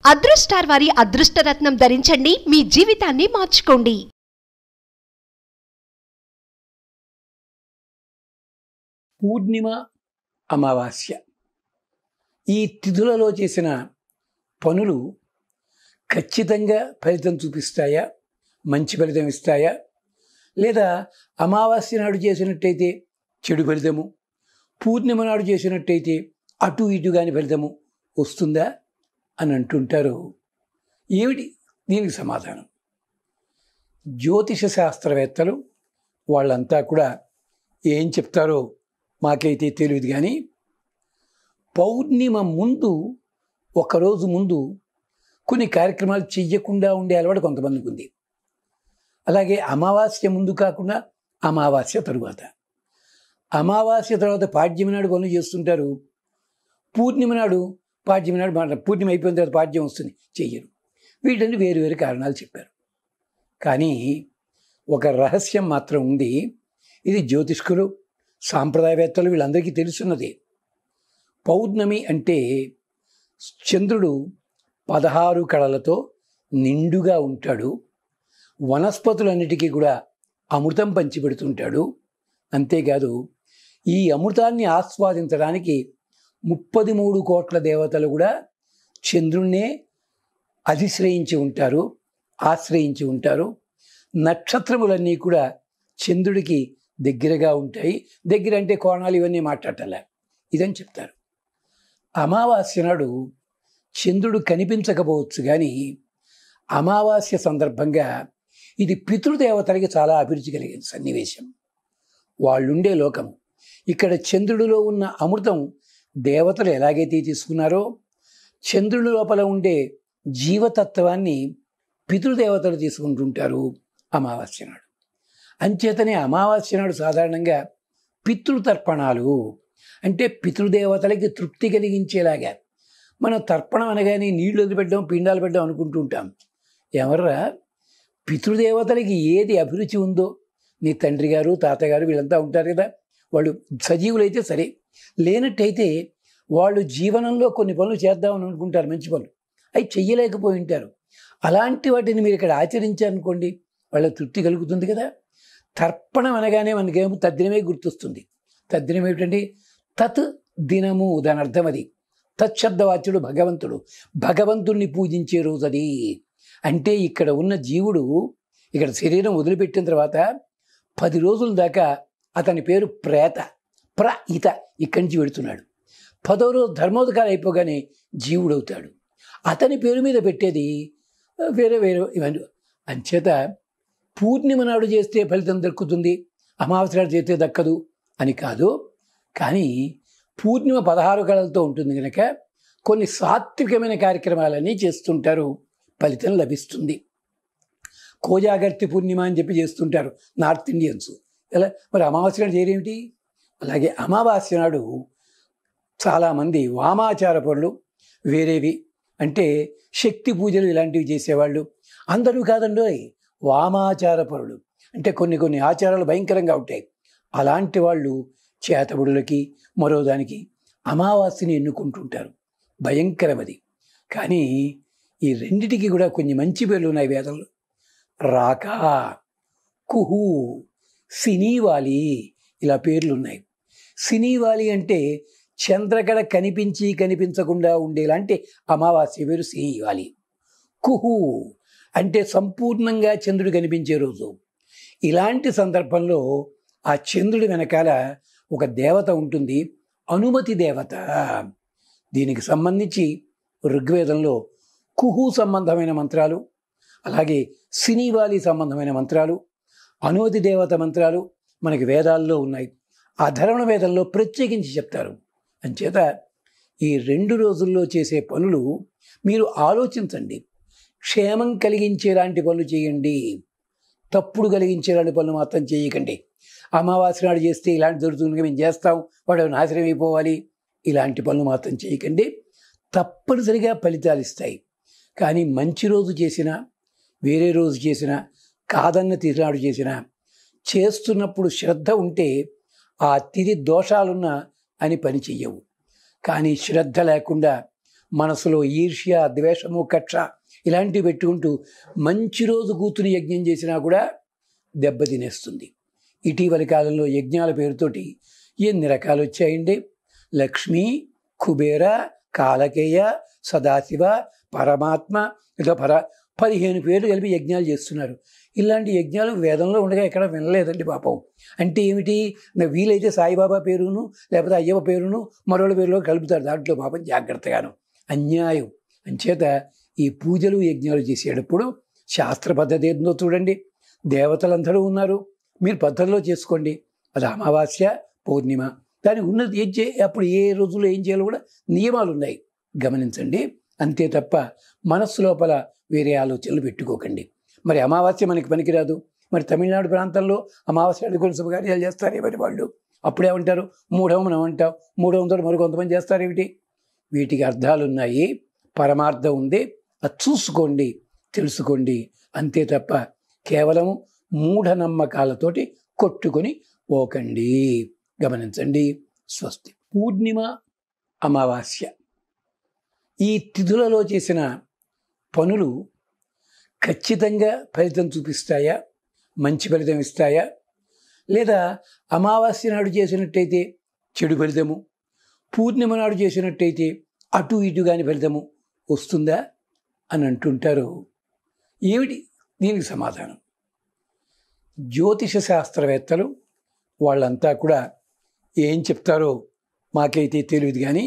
అదృష్టార్ వారి అదృష్టరత్నం ధరించండి మీ జీవితాన్ని మార్చుకోండి పూర్ణిమ అమావాస్య ఈ తిథులలో చేసిన పనులు ఖచ్చితంగా ఫలితం చూపిస్తాయా మంచి ఫలితం ఇస్తాయా లేదా అమావాస్య నాడు చేసినట్టయితే చెడు ఫలితము పూర్ణిమ నాడు చేసినట్టయితే అటు ఇటు కాని ఫలితము వస్తుందా అని అంటుంటారు ఏమిటి దీనికి సమాధానం జ్యోతిష శాస్త్రవేత్తలు వాళ్ళంతా కూడా ఏం చెప్తారో మాకైతే తెలియదు కానీ పౌర్ణిమ ముందు ఒకరోజు ముందు కొన్ని కార్యక్రమాలు చెయ్యకుండా ఉండే అలవాటు కొంతమందికి ఉంది అలాగే అమావాస్య ముందు కాకుండా అమావాస్య తరువాత అమావాస్య తర్వాత పాడ్యమి నాడు పనులు చేస్తుంటారు పూర్ణిమ నాడు పాడ్యమి నాడు మాట పూర్ణిమ అయిపోయిన తర్వాత పాడ్యం వస్తుంది చెయ్యరు వీటన్ని వేరు వేరు కారణాలు చెప్పారు కానీ ఒక రహస్యం మాత్రం ఉంది ఇది జ్యోతిష్కులు సాంప్రదాయవేత్తలు వీళ్ళందరికీ తెలుసున్నది పౌర్ణమి అంటే చంద్రుడు పదహారు కళలతో నిండుగా ఉంటాడు వనస్పతులన్నిటికీ కూడా అమృతం పంచిపెడుతుంటాడు అంతేకాదు ఈ అమృతాన్ని ఆస్వాదించడానికి ముప్పది మూడు కోట్ల దేవతలు కూడా చంద్రుణ్ణే అధిశ్రయించి ఉంటారు ఆశ్రయించి ఉంటారు నక్షత్రములన్నీ కూడా చంద్రుడికి దగ్గరగా ఉంటాయి దగ్గర అంటే కోణాలు ఇవన్నీ మాట్లాడాల ఇదని చెప్తారు అమావాస్య నాడు చంద్రుడు కనిపించకపోవచ్చు కానీ అమావాస్య సందర్భంగా ఇది పితృదేవతలకి చాలా అభిరుచి కలిగిన సన్నివేశం వాళ్ళుండే లోకం ఇక్కడ చంద్రుడిలో ఉన్న అమృతం దేవతలు ఎలాగైతే తీసుకున్నారో చంద్రుడి లోపల ఉండే జీవతత్వాన్ని పితృదేవతలు తీసుకుంటుంటారు అమావాస్య నాడు అంచేతనే అమావాస్య నాడు సాధారణంగా పితృతర్పణాలు అంటే పితృదేవతలకి తృప్తి కలిగించేలాగా మనం తర్పణం అనగానే నీళ్లు వదిలిపెట్టడం పిండాలు పెట్టడం అనుకుంటూ ఉంటాం ఎవర్రా పితృదేవతలకి ఏది అభిరుచి ఉందో నీ తండ్రి గారు తాతగారు వీళ్ళంతా ఉంటారు కదా వాళ్ళు సజీవులైతే సరే లేనట్టయితే వాళ్ళు జీవనంలో కొన్ని పనులు చేద్దామని అనుకుంటారు మంచి పనులు అవి చెయ్యలేకపోయి ఉంటారు అలాంటి వాటిని మీరు ఇక్కడ ఆచరించారనుకోండి వాళ్ళ తృప్తి కలుగుతుంది కదా తర్పణం అనగానే మనకేమో తద్దినమే గుర్తొస్తుంది తద్దినం ఏమిటండి తత్ దినము దాని అర్థం అది తచ్చబ్దవాచ్యుడు భగవంతుడు భగవంతుణ్ణి పూజించే రోజు అది అంటే ఇక్కడ ఉన్న జీవుడు ఇక్కడ శరీరం వదిలిపెట్టిన తర్వాత పది రోజుల దాకా అతని పేరు ప్రేత ప్ర ఇత ఇక్కడి నుంచి పెడుతున్నాడు పదో రోజు ధర్మోదకాలు అయిపోగానే జీవుడవుతాడు అతని పేరు మీద పెట్టేది వేరే వేరే ఇవన్నీ అంచేత పూర్ణిమ నాడు చేస్తే ఫలితం దక్కుతుంది అమావాస్య నాడు చేస్తే దక్కదు అని కాదు కానీ పూర్ణిమ పదహారు కళలతో ఉంటుంది కనుక కొన్ని సాత్వికమైన కార్యక్రమాలన్నీ చేస్తుంటారు ఫలితం లభిస్తుంది కోజాగర్తి పూర్ణిమ అని చెప్పి చేస్తుంటారు నార్త్ ఇండియన్స్ ఎలా మరి అమావాస్య నాడు చేయరేమిటి అలాగే అమావాస్య నాడు చాలామంది వామాచార పనులు వేరేవి అంటే శక్తి పూజలు ఇలాంటివి చేసేవాళ్ళు అందరూ కాదండి వామాచార పరులు అంటే కొన్ని కొన్ని ఆచారాలు భయంకరంగా ఉంటాయి అలాంటి వాళ్ళు చేతబడులకి మరో దానికి అమావాస్యని ఎన్నుకుంటుంటారు భయంకరమది కానీ ఈ రెండిటికి కూడా కొన్ని మంచి పేర్లు ఉన్నాయి వేదంలో రాక కుహు సినీవాలి ఇలా పేర్లు ఉన్నాయి సినీవాలి అంటే చంద్రకళ కనిపించి కనిపించకుండా ఉండేలాంటి అమావాస్య పేరు సినీవాలి కుహు అంటే సంపూర్ణంగా చంద్రుడు కనిపించే రోజు ఇలాంటి సందర్భంలో ఆ చంద్రుడి వెనకాల ఒక దేవత ఉంటుంది అనుమతి దేవత దీనికి సంబంధించి ఋగ్వేదంలో కుహు సంబంధమైన మంత్రాలు అలాగే సినీవాలి సంబంధమైన మంత్రాలు అనుమతి దేవత మంత్రాలు మనకి వేదాల్లో ఉన్నాయి అధర్వణ వేదంలో ప్రత్యేకించి చెప్తారు అంచేత ఈ రెండు రోజుల్లో చేసే పనులు మీరు ఆలోచించండి క్షేమం కలిగించేలాంటి పనులు చేయండి తప్పుడు కలిగించేలాంటి పనులు మాత్రం చేయకండి అమావాస్య నాడు చేస్తే ఇలాంటి జరుగుతుంది మేము చేస్తాం వాడు నాశనం అయిపోవాలి ఇలాంటి పనులు మాత్రం చేయకండి తప్పనిసరిగా ఫలితాలు ఇస్తాయి కానీ మంచి రోజు చేసినా వేరే రోజు చేసినా కాదన్న తిరునాడు చేసినా చేస్తున్నప్పుడు శ్రద్ధ ఉంటే ఆ తిరి దోషాలున్న అని పని చెయ్యవు కానీ శ్రద్ధ లేకుండా మనసులో ఈర్ష్య ద్వేషము కక్ష ఇలాంటివి పెట్టుకుంటూ మంచి రోజు కూతురు యజ్ఞం చేసినా కూడా దెబ్బ తినేస్తుంది ఇటీవలి కాలంలో యజ్ఞాల పేరుతోటి ఎన్ని రకాలు వచ్చాయండి లక్ష్మి కుబేర కాలకేయ సదాశివ పరమాత్మ ఇలా పర పదిహేను పేర్లు కలిపి యజ్ఞాలు చేస్తున్నారు ఇలాంటి యజ్ఞాలు వేదంలో ఉండగా ఎక్కడ వినలేదండి పాపం అంటే ఏమిటి నా వీలైతే సాయిబాబా పేరును లేకపోతే అయ్యప్ప పేరును మరోళ్ళ పేరులో కలుపుతారు దాంట్లో పాపం జాగ్రత్తగాను అన్యాయం అంచేత ఈ పూజలు యజ్ఞాలు చేసేటప్పుడు శాస్త్ర పద్ధతి ఏందో చూడండి దేవతలందరూ ఉన్నారు మీరు పద్ధతిలో చేసుకోండి అది అమావాస్య పౌర్ణిమ దానికి ఉన్నది ఏం చే అప్పుడు ఏ రోజుల్లో ఏం చేయాలో కూడా నియమాలు ఉన్నాయి గమనించండి అంతే తప్ప మనస్సు లోపల వేరే ఆలోచనలు పెట్టుకోకండి మరి అమావాస్య మనకి పనికిరాదు మరి తమిళనాడు ప్రాంతంలో అమావాస్య కొన్ని శుభకార్యాలు చేస్తారు మరి వాళ్ళు అప్పుడేమంటారు మూడవ మనం అంటాం మూడవ వందలు మరి కొంతమంది చేస్తారు ఏమిటి వీటికి అర్థాలు ఉన్నాయి పరమార్థం ఉంది అది చూసుకోండి తెలుసుకోండి అంతే తప్ప కేవలం మూఢనమ్మకాలతోటి కొట్టుకొని పోకండి గమనించండి స్వస్తి పూర్ణిమ అమావాస్య ఈ తిథులలో చేసిన పనులు ఖచ్చితంగా ఫలితం చూపిస్తాయా మంచి ఫలితం ఇస్తాయా లేదా అమావాస్య నాడు చేసినట్టయితే చెడు ఫలితము పూర్ణిమ నాడు చేసినట్టయితే అటు ఇటు కాని ఫలితము వస్తుందా అని అంటుంటారు ఏమిటి దీనికి సమాధానం జ్యోతిష శాస్త్రవేత్తలు వాళ్ళంతా కూడా ఏం చెప్తారో మాకైతే తెలియదు కానీ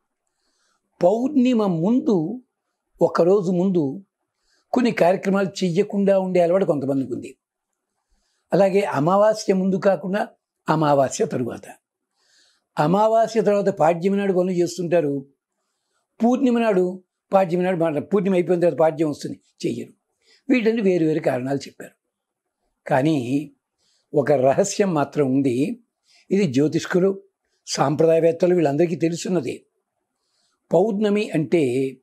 పౌర్ణిమ ముందు ఒకరోజు ముందు కొన్ని కార్యక్రమాలు చెయ్యకుండా ఉండే అలవాటు కొంతమందికి ఉంది అలాగే అమావాస్య ముందు కాకుండా అమావాస్య తరువాత అమావాస్య తర్వాత పాడ్యమి నాడు పనులు చేస్తుంటారు పూర్ణిమ నాడు పాడ్యమి నాడు మాట పూర్ణిమ అయిపోయిన తర్వాత పాడ్యం వస్తుంది చెయ్యరు వీటన్ని వేరు వేరు కారణాలు చెప్పారు కానీ ఒక రహస్యం మాత్రం ఉంది ఇది జ్యోతిష్కులు సాంప్రదాయవేత్తలు వీళ్ళందరికీ తెలుసున్నది పౌర్ణమి అంటే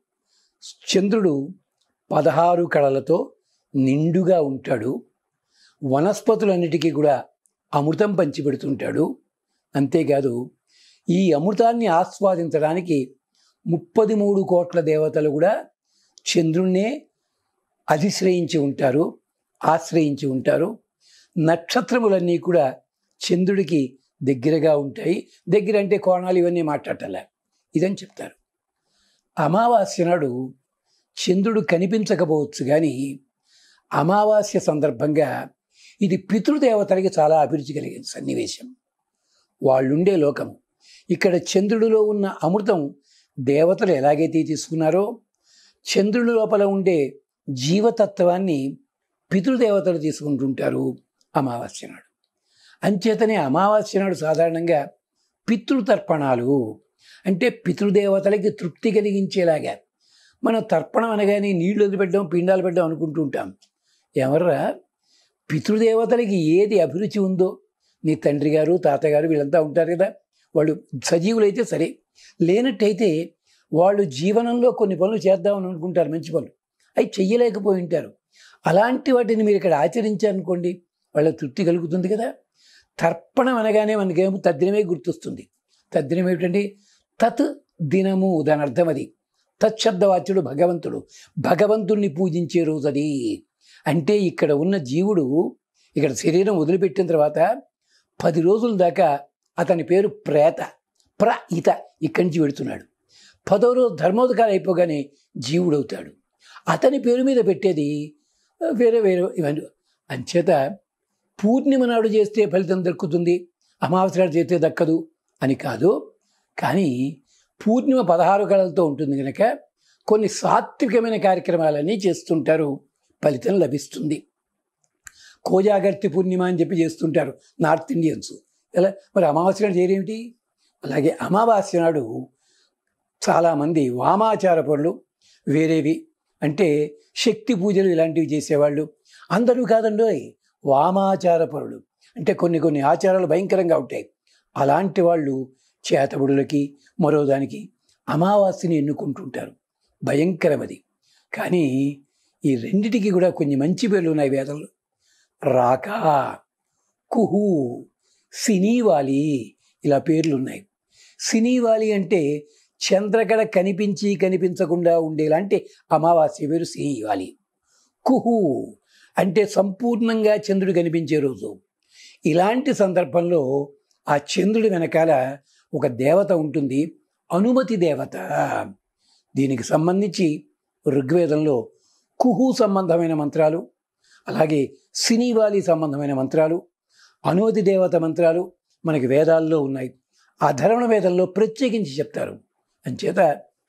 చంద్రుడు పదహారు కళలతో నిండుగా ఉంటాడు వనస్పతులన్నిటికీ కూడా అమృతం పంచిపెడుతుంటాడు అంతేకాదు ఈ అమృతాన్ని ఆస్వాదించడానికి ముప్పది మూడు కోట్ల దేవతలు కూడా చంద్రుణ్ణే అధిశ్రయించి ఉంటారు ఆశ్రయించి ఉంటారు నక్షత్రములన్నీ కూడా చంద్రుడికి దగ్గరగా ఉంటాయి దగ్గర అంటే కోణాలు ఇవన్నీ మాట్లాడాల ఇదని చెప్తారు అమావాస్య నాడు చంద్రుడు కనిపించకపోవచ్చు కానీ అమావాస్య సందర్భంగా ఇది పితృదేవతలకి చాలా అభిరుచి కలిగిన సన్నివేశం వాళ్ళుండే లోకం ఇక్కడ చంద్రుడిలో ఉన్న అమృతం దేవతలు ఎలాగైతే తీసుకున్నారో చంద్రుడి లోపల ఉండే జీవతత్వాన్ని పితృదేవతలు తీసుకుంటుంటారు అమావాస్య నాడు అంచేతనే అమావాస్య నాడు సాధారణంగా పితృతర్పణాలు అంటే పితృదేవతలకి తృప్తి కలిగించేలాగా మనం తర్పణం అనగానే నీళ్లు వదిలిపెట్టడం పిండాలు పెట్టడం అనుకుంటూ ఉంటాం ఎవర్రా పితృదేవతలకి ఏది అభిరుచి ఉందో నీ తండ్రి గారు తాతగారు వీళ్ళంతా ఉంటారు కదా వాళ్ళు సజీవులైతే సరే లేనట్టయితే వాళ్ళు జీవనంలో కొన్ని పనులు చేద్దామని అనుకుంటారు మంచి పనులు అవి చెయ్యలేకపోయి ఉంటారు అలాంటి వాటిని మీరు ఇక్కడ ఆచరించారనుకోండి వాళ్ళ తృప్తి కలుగుతుంది కదా తర్పణం అనగానే మనకేమో తద్దినమే గుర్తొస్తుంది తద్దినం ఏమిటండి తత్ దినము దాని అర్థం అది తచ్చబ్దవాచ్యుడు భగవంతుడు భగవంతుణ్ణి పూజించే రోజు అది అంటే ఇక్కడ ఉన్న జీవుడు ఇక్కడ శరీరం వదిలిపెట్టిన తర్వాత పది రోజుల దాకా అతని పేరు ప్రేత ప్ర ఇత ఇక్కడి నుంచి పెడుతున్నాడు పదో రోజు ధర్మోదకాలు అయిపోగానే జీవుడు అవుతాడు అతని పేరు మీద పెట్టేది వేరే వేరే ఇవన్నీ అంచేత పూర్ణిమ నాడు చేస్తే ఫలితం దక్కుతుంది అమావాస్య నాడు చేస్తే దక్కదు అని కాదు కానీ పూర్ణిమ పదహారు కళలతో ఉంటుంది కనుక కొన్ని సాత్వికమైన కార్యక్రమాలన్నీ చేస్తుంటారు ఫలితం లభిస్తుంది కోజాగర్తి పూర్ణిమ అని చెప్పి చేస్తుంటారు నార్త్ ఇండియన్స్ ఎలా మరి అమావాస్య నాడు చేయరేమిటి అలాగే అమావాస్య నాడు చాలామంది వామాచార పనులు వేరేవి అంటే శక్తి పూజలు ఇలాంటివి చేసేవాళ్ళు అందరూ కాదండోయ్ వామాచార పరులు అంటే కొన్ని కొన్ని ఆచారాలు భయంకరంగా ఉంటాయి అలాంటి వాళ్ళు చేతబడులకి మరో దానికి అమావాస్యని ఎన్నుకుంటుంటారు భయంకరమది కానీ ఈ రెండిటికి కూడా కొన్ని మంచి పేర్లు ఉన్నాయి వేదంలో రాక కుహు సినీవాలి ఇలా పేర్లు ఉన్నాయి సినీవాలి అంటే చంద్రకళ కనిపించి కనిపించకుండా ఉండేలాంటి అమావాస్య వేరు శ్రీవాలి కుహు అంటే సంపూర్ణంగా చంద్రుడు కనిపించే రోజు ఇలాంటి సందర్భంలో ఆ చంద్రుడి వెనకాల ఒక దేవత ఉంటుంది అనుమతి దేవత దీనికి సంబంధించి ఋగ్వేదంలో కుహు సంబంధమైన మంత్రాలు అలాగే సినీవాలి సంబంధమైన మంత్రాలు అనుమతి దేవత మంత్రాలు మనకి వేదాల్లో ఉన్నాయి ఆ ధర్మ వేదంలో ప్రత్యేకించి చెప్తారు అంచేత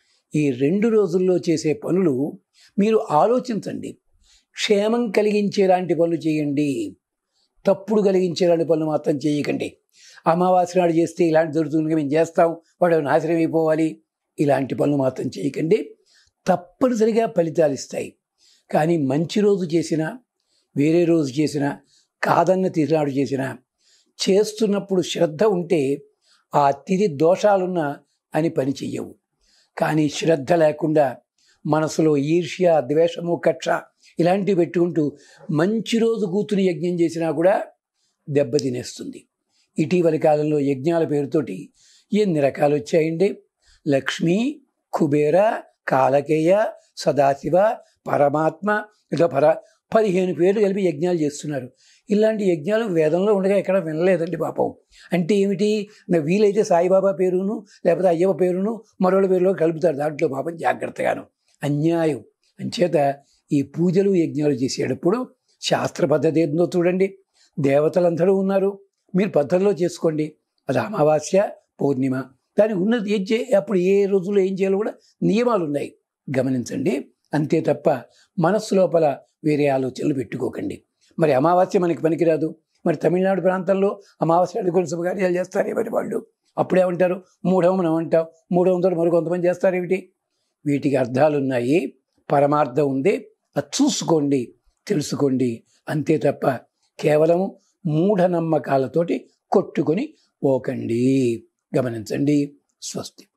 ఈ రెండు రోజుల్లో చేసే పనులు మీరు ఆలోచించండి క్షేమం కలిగించేలాంటి పనులు చేయండి తప్పుడు కలిగించేలాంటి పనులు మాత్రం చేయకండి అమావాస్య నాడు చేస్తే ఇలాంటి జరుగుతుంది మేము చేస్తాం వాడు నాశనం అయిపోవాలి ఇలాంటి పనులు మాత్రం చేయకండి తప్పనిసరిగా ఫలితాలు ఇస్తాయి కానీ మంచి రోజు చేసినా వేరే రోజు చేసినా కాదన్న తీసినాడు చేసినా చేస్తున్నప్పుడు శ్రద్ధ ఉంటే ఆ తిరి దోషాలున్న అని పని చెయ్యవు కానీ శ్రద్ధ లేకుండా మనసులో ఈర్ష్య ద్వేషము కక్ష ఇలాంటివి పెట్టుకుంటూ మంచి రోజు కూతురు యజ్ఞం చేసినా కూడా దెబ్బతినేస్తుంది ఇటీవలి కాలంలో యజ్ఞాల పేరుతోటి ఎన్ని రకాలు వచ్చాయండి లక్ష్మి కుబేర కాలకేయ సదాశివ పరమాత్మ ఇలా పర పదిహేను పేర్లు కలిపి యజ్ఞాలు చేస్తున్నారు ఇలాంటి యజ్ఞాలు వేదంలో ఉండగా ఎక్కడ వినలేదండి పాపం అంటే ఏమిటి నా వీలైతే సాయిబాబా పేరును లేకపోతే అయ్యప్ప పేరును మరోళ్ళ పేరులో కలుపుతారు దాంట్లో పాపం జాగ్రత్తగాను అన్యాయం అంచేత ఈ పూజలు యజ్ఞాలు చేసేటప్పుడు శాస్త్ర పద్ధతి ఏందో చూడండి దేవతలందరూ ఉన్నారు మీరు పద్ధతిలో చేసుకోండి అది అమావాస్య పౌర్ణిమ దాని ఉన్నది ఏం చే అప్పుడు ఏ రోజుల్లో ఏం చేయాలో కూడా నియమాలు ఉన్నాయి గమనించండి అంతే తప్ప మనస్సు లోపల వేరే ఆలోచనలు పెట్టుకోకండి మరి అమావాస్య మనకి పనికిరాదు మరి తమిళనాడు ప్రాంతంలో అమావాస్య నాడు కొన్ని శుభకార్యాలు చేస్తారే మరి వాళ్ళు అప్పుడేమంటారు మూడవ మనం అంటాం మూడవంతో మరి కొంతమంది చేస్తారేమిటి వీటికి అర్థాలు ఉన్నాయి పరమార్థం ఉంది అది చూసుకోండి తెలుసుకోండి అంతే తప్ప కేవలం మూఢనమ్మకాలతోటి కొట్టుకొని పోకండి గమనించండి స్వస్తి